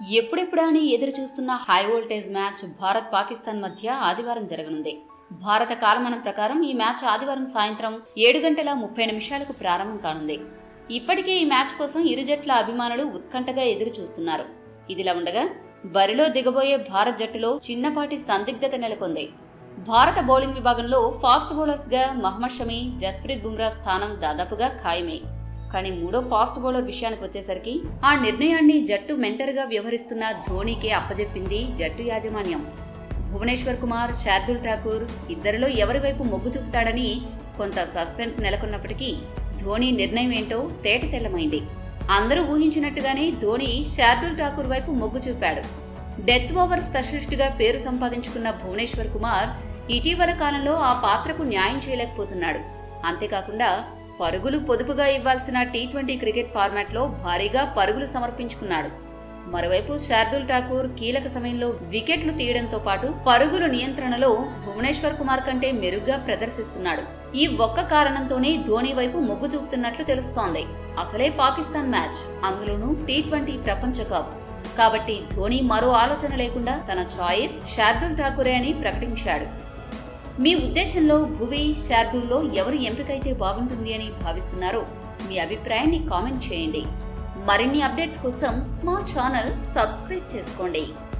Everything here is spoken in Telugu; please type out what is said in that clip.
ఎప్పుడెప్పుడా అని ఎదురు చూస్తున్న high voltage match Bharat Pakistan మధ్య ఆదివారం జరగనుంది భారత కాలమానం ప్రకారం ఈ మ్యాచ్ ఆదివారం సాయంత్రం ఏడు గంటల ముప్పై నిమిషాలకు ప్రారంభం కానుంది ఇప్పటికే ఈ మ్యాచ్ కోసం ఇరు జట్ల అభిమానులు ఉత్కంఠగా ఎదురు చూస్తున్నారు ఇదిలా ఉండగా బరిలో దిగబోయే భారత్ జట్టులో చిన్నపాటి సందిగ్ధత నెలకొంది భారత బౌలింగ్ విభాగంలో ఫాస్ట్ బౌలర్స్ గా మహమ్మద్ షమి జస్ప్రీత్ బుమ్రా స్థానం దాదాపుగా ఖాయమే కానీ మూడో ఫాస్ట్ బౌలర్ విషయానికి వచ్చేసరికి ఆ నిర్ణయాన్ని జట్టు మెంటర్ గా వ్యవహరిస్తున్న ధోనీకే అప్పజెప్పింది జట్టు యాజమాన్యం భువనేశ్వర్ కుమార్ శార్దుల్ ఠాకూర్ ఇద్దరిలో ఎవరి వైపు మొగ్గు చూపుతాడని కొంత సస్పెన్స్ నెలకొన్నప్పటికీ ధోనీ నిర్ణయం ఏంటో తేట తెల్లమైంది అందరూ ఊహించినట్టుగానే ధోని శార్దుల్ ఠాకూర్ వైపు మొగ్గు చూపాడు డెత్ ఓవర్ స్పెషలిస్ట్ గా పేరు సంపాదించుకున్న భువనేశ్వర్ కుమార్ ఇటీవల కాలంలో ఆ పాత్రకు న్యాయం చేయలేకపోతున్నాడు అంతేకాకుండా పరుగులు పొదుపుగా ఇవ్వాల్సిన టీ ట్వంటీ క్రికెట్ ఫార్మాట్ లో భారీగా పరుగులు సమర్పించుకున్నాడు మరోవైపు శార్దుల్ ఠాకూర్ కీలక సమయంలో వికెట్లు తీయడంతో పాటు పరుగుల నియంత్రణలో భువనేశ్వర్ కుమార్ కంటే మెరుగ్గా ప్రదర్శిస్తున్నాడు ఈ ఒక్క కారణంతోనే ధోని వైపు మొగ్గు చూపుతున్నట్లు తెలుస్తోంది అసలే పాకిస్తాన్ మ్యాచ్ అందులోనూ టీ ట్వంటీ ప్రపంచ కప్ కాబట్టి ధోని మరో ఆలోచన లేకుండా తన చాయిస్ శార్దుల్ ఠాకూరే అని ప్రకటించాడు మీ ఉద్దేశంలో భువి శార్దుల్లో ఎవరు ఎంపికైతే బాగుంటుంది అని భావిస్తున్నారో మీ అభిప్రాయాన్ని కామెంట్ చేయండి మరిన్ని అప్డేట్స్ కోసం మా ఛానల్ సబ్స్క్రైబ్ చేసుకోండి